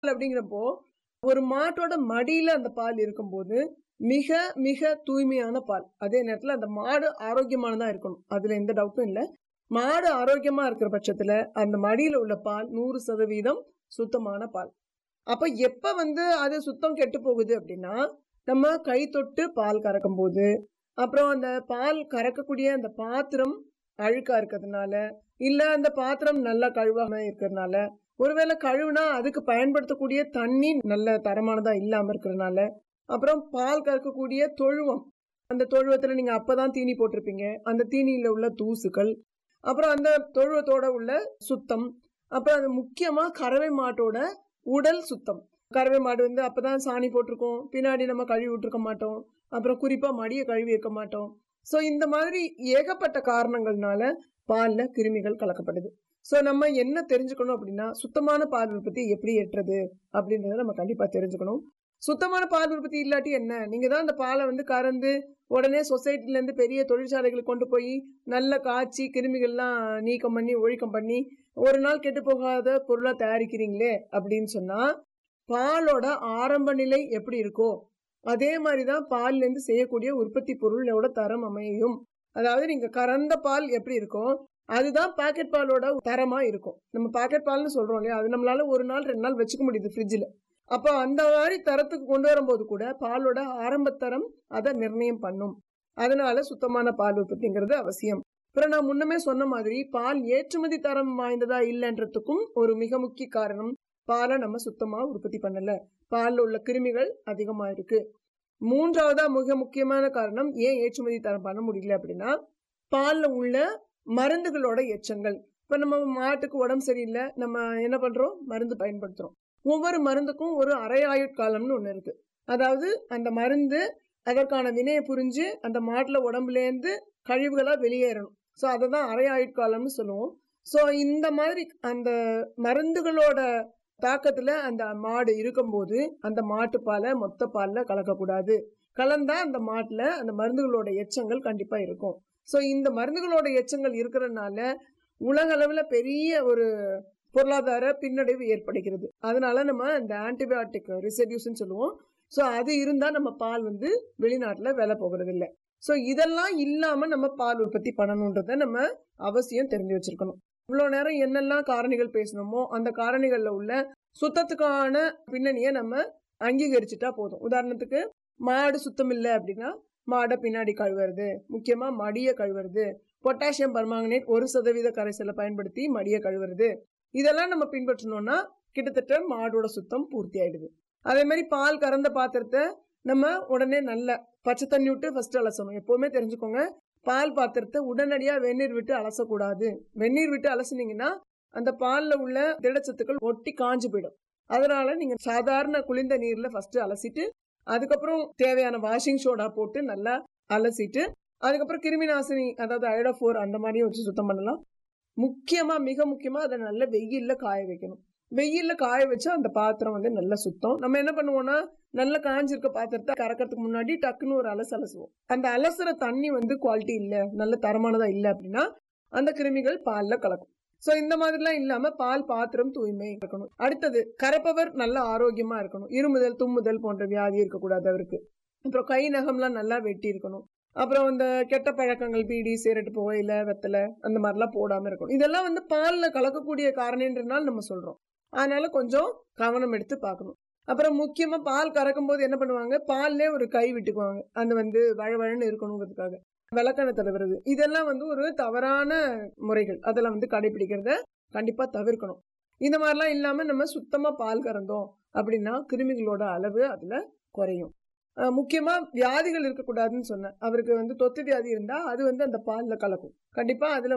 அப்படிங்கிறப்போ ஒரு மாட்டோட மடியில அந்த பால் இருக்கும்போது மிக மிக தூய்மையான பால் அதே நேரத்துல அந்த மாடு ஆரோக்கியமானதா இருக்கணும் அதுல எந்த டவுட்டும் இல்லை மாடு ஆரோக்கியமா இருக்கிற பட்சத்துல அந்த மடியில உள்ள பால் நூறு சதவீதம் சுத்தமான பால் அப்ப எப்ப வந்து அது சுத்தம் கெட்டு போகுது அப்படின்னா நம்ம கை தொட்டு பால் கறக்கும் போது அப்புறம் அந்த பால் கறக்கக்கூடிய அந்த பாத்திரம் அழுக்கா இருக்கிறதுனால இல்ல அந்த பாத்திரம் நல்லா கழுவாம இருக்கிறதுனால ஒருவேளை கழுவுனா அதுக்கு பயன்படுத்தக்கூடிய தண்ணி நல்ல தரமானதா இல்லாம இருக்கிறதுனால அப்புறம் பால் கறக்கக்கூடிய தொழுவம் அந்த தொழுவத்துல நீங்க அப்பதான் தீனி போட்டிருப்பீங்க அந்த தீனியில உள்ள தூசுகள் அப்புறம் அந்த தொழுவத்தோட உள்ள சுத்தம் அப்புறம் அது முக்கியமா கறவை மாட்டோட உடல் சுத்தம் கறவை மாடு வந்து அப்பதான் சாணி போட்டிருக்கோம் பின்னாடி நம்ம கழுவி விட்டுருக்க மாட்டோம் அப்புறம் குறிப்பா மடியை கழுவி வைக்க மாட்டோம் ஸோ இந்த மாதிரி ஏகப்பட்ட காரணங்கள்னால பால்ல கிருமிகள் கலக்கப்படுது ஸோ நம்ம என்ன தெரிஞ்சுக்கணும் அப்படின்னா சுத்தமான பால் உற்பத்தி எப்படி எட்டுறது அப்படின்றத நம்ம கண்டிப்பா தெரிஞ்சுக்கணும் சுத்தமான பால் உற்பத்தி இல்லாட்டி என்ன நீங்க தான் அந்த பாலை வந்து கறந்து உடனே சொசைட்டில இருந்து பெரிய தொழிற்சாலைகளுக்கு கொண்டு போய் நல்ல காய்ச்சி கிருமிகள்லாம் நீக்கம் பண்ணி ஒழிக்கம் பண்ணி ஒரு நாள் கெட்டு போகாத பொருளா தயாரிக்கிறீங்களே அப்படின்னு சொன்னா பாலோட ஆரம்ப நிலை எப்படி இருக்கோ அதே மாதிரி தான் பால்ல இருந்து செய்யக்கூடிய உற்பத்தி பொருளோட தரம் அமையும் அதாவது நீங்க கறந்த பால் எப்படி இருக்கும் அதுதான் பாக்கெட் பாலோட தரமா இருக்கும் நம்ம பாக்கெட் பால்னு சொல்றோம் இல்லையா அது நம்மளால ஒரு நாள் ரெண்டு நாள் வச்சுக்க முடியுது ஃப்ரிட்ஜில் அப்போ அந்த மாதிரி தரத்துக்கு கொண்டு வரும்போது கூட பாலோட ஆரம்ப தரம் அதை நிர்ணயம் பண்ணும் அதனால சுத்தமான பால் உற்பத்திங்கிறது அவசியம் அப்புறம் நான் முன்னமே சொன்ன மாதிரி பால் ஏற்றுமதி தரம் வாய்ந்ததா இல்லைன்றதுக்கும் ஒரு மிக முக்கிய காரணம் பாலை நம்ம சுத்தமா உற்பத்தி பண்ணல பால்ல உள்ள கிருமிகள் அதிகமா இருக்கு மூன்றாவதா மிக முக்கியமான காரணம் ஏன் ஏற்றுமதி தரம் பண்ண முடியல அப்படின்னா பால்ல உள்ள மருந்துகளோட எச்சங்கள் இப்ப நம்ம மாட்டுக்கு உடம்பு சரியில்லை நம்ம என்ன பண்றோம் மருந்து பயன்படுத்துறோம் ஒவ்வொரு மருந்துக்கும் ஒரு அரை ஆயுட்காலம்னு ஒன்று இருக்கு அதாவது அந்த மருந்து அதற்கான வினையை புரிஞ்சு அந்த மாட்டுல உடம்புலேருந்து கழிவுகளா வெளியேறணும் ஸோ அதை தான் அரை ஆயுட்காலம்னு சொல்லுவோம் ஸோ இந்த மாதிரி அந்த மருந்துகளோட தாக்கத்துல அந்த மாடு இருக்கும்போது அந்த மாட்டு பாலை மொத்த பால்ல கலக்கக்கூடாது கலந்தா அந்த மாட்டுல அந்த மருந்துகளோட எச்சங்கள் கண்டிப்பா இருக்கும் ஸோ இந்த மருந்துகளோட எச்சங்கள் இருக்கிறதுனால உலக அளவுல பெரிய ஒரு பொருளாதார பின்னடைவு ஏற்படுகிறது அதனால நம்ம இந்த ஆன்டிபயோட்டிக் ரிசடியூஸ்ன்னு சொல்லுவோம் ஸோ அது இருந்தா நம்ம பால் வந்து வெளிநாட்டுல விலை போகிறது இல்லை ஸோ இதெல்லாம் இல்லாம நம்ம பால் உற்பத்தி பண்ணணுன்றத நம்ம அவசியம் தெரிஞ்சு வச்சிருக்கணும் இவ்வளோ நேரம் என்னெல்லாம் காரணிகள் பேசணுமோ அந்த காரணிகள்ல உள்ள சுத்தத்துக்கான பின்னணியை நம்ம அங்கீகரிச்சுட்டா போதும் உதாரணத்துக்கு மாடு சுத்தம் இல்லை அப்படின்னா மாடை பின்னாடி கழுவுறது முக்கியமா மடியை கழுவுறது பொட்டாசியம் பர்மாங்கனேட் ஒரு சதவீத கரைசலை பயன்படுத்தி மடியை கழுவுறது இதெல்லாம் நம்ம பின்பற்றணும்னா கிட்டத்தட்ட மாடோட சுத்தம் பூர்த்தி ஆயிடுது அதே மாதிரி பால் கறந்த பாத்திரத்தை நம்ம உடனே நல்ல பச்சை தண்ணி விட்டு ஃபர்ஸ்ட் அலசணும் எப்பவுமே தெரிஞ்சுக்கோங்க பால் பாத்திரத்தை உடனடியா வெந்நீர் விட்டு அலசக்கூடாது வெந்நீர் விட்டு அலசினீங்கன்னா அந்த பால்ல உள்ள திடச்சத்துக்கள் ஒட்டி காஞ்சு போயிடும் அதனால நீங்க சாதாரண குளிர்ந்த நீர்ல ஃபர்ஸ்ட் அலசிட்டு அதுக்கப்புறம் தேவையான வாஷிங் சோடா போட்டு நல்லா அலசிட்டு அதுக்கப்புறம் கிருமி நாசினி அதாவது அயோடோஃபோர் அந்த மாதிரியும் வச்சு சுத்தம் பண்ணலாம் முக்கியமா மிக முக்கியமா அதை நல்ல வெயில்ல காய வைக்கணும் வெயில்ல காய வச்சா அந்த பாத்திரம் வந்து நல்ல சுத்தம் நம்ம என்ன பண்ணுவோம்னா நல்ல காஞ்சிருக்க பாத்திரத்தை கறக்கிறதுக்கு முன்னாடி டக்குன்னு ஒரு அலசு அலசுவோம் அந்த அலசுற தண்ணி வந்து குவாலிட்டி இல்ல நல்ல தரமானதா இல்ல அப்படின்னா அந்த கிருமிகள் பால்ல கலக்கும் சோ இந்த மாதிரிலாம் இல்லாம பால் பாத்திரம் தூய்மை இருக்கணும் அடுத்தது கறப்பவர் நல்ல ஆரோக்கியமா இருக்கணும் இருமுதல் தும்முதல் போன்ற வியாதி இருக்கக்கூடாது அவருக்கு அப்புறம் கை நகம்லாம் நல்லா வெட்டி இருக்கணும் அப்புறம் இந்த கெட்ட பழக்கங்கள் பீடி சிகரெட் புகையில வெத்தலை அந்த மாதிரிலாம் போடாம இருக்கணும் இதெல்லாம் வந்து பால்ல கலக்கக்கூடிய காரணன்றனால நம்ம சொல்றோம் அதனால கொஞ்சம் கவனம் எடுத்து பார்க்கணும் அப்புறம் முக்கியமா பால் கறக்கும் போது என்ன பண்ணுவாங்க பால்லே ஒரு கை விட்டுக்குவாங்க அந்த வந்து வழவழன்னு இருக்கணுங்கிறதுக்காக விளக்கணை தடவுறது இதெல்லாம் வந்து ஒரு தவறான முறைகள் அதெல்லாம் வந்து கடைபிடிக்கிறத கண்டிப்பா தவிர்க்கணும் இந்த மாதிரிலாம் இல்லாம நம்ம சுத்தமா பால் கறந்தோம் அப்படின்னா கிருமிகளோட அளவு அதுல குறையும் அஹ் முக்கியமா வியாதிகள் இருக்கக்கூடாதுன்னு சொன்னேன் அவருக்கு வந்து தொத்து வியாதி இருந்தா அது வந்து அந்த பால்ல கலக்கும் கண்டிப்பா அதுல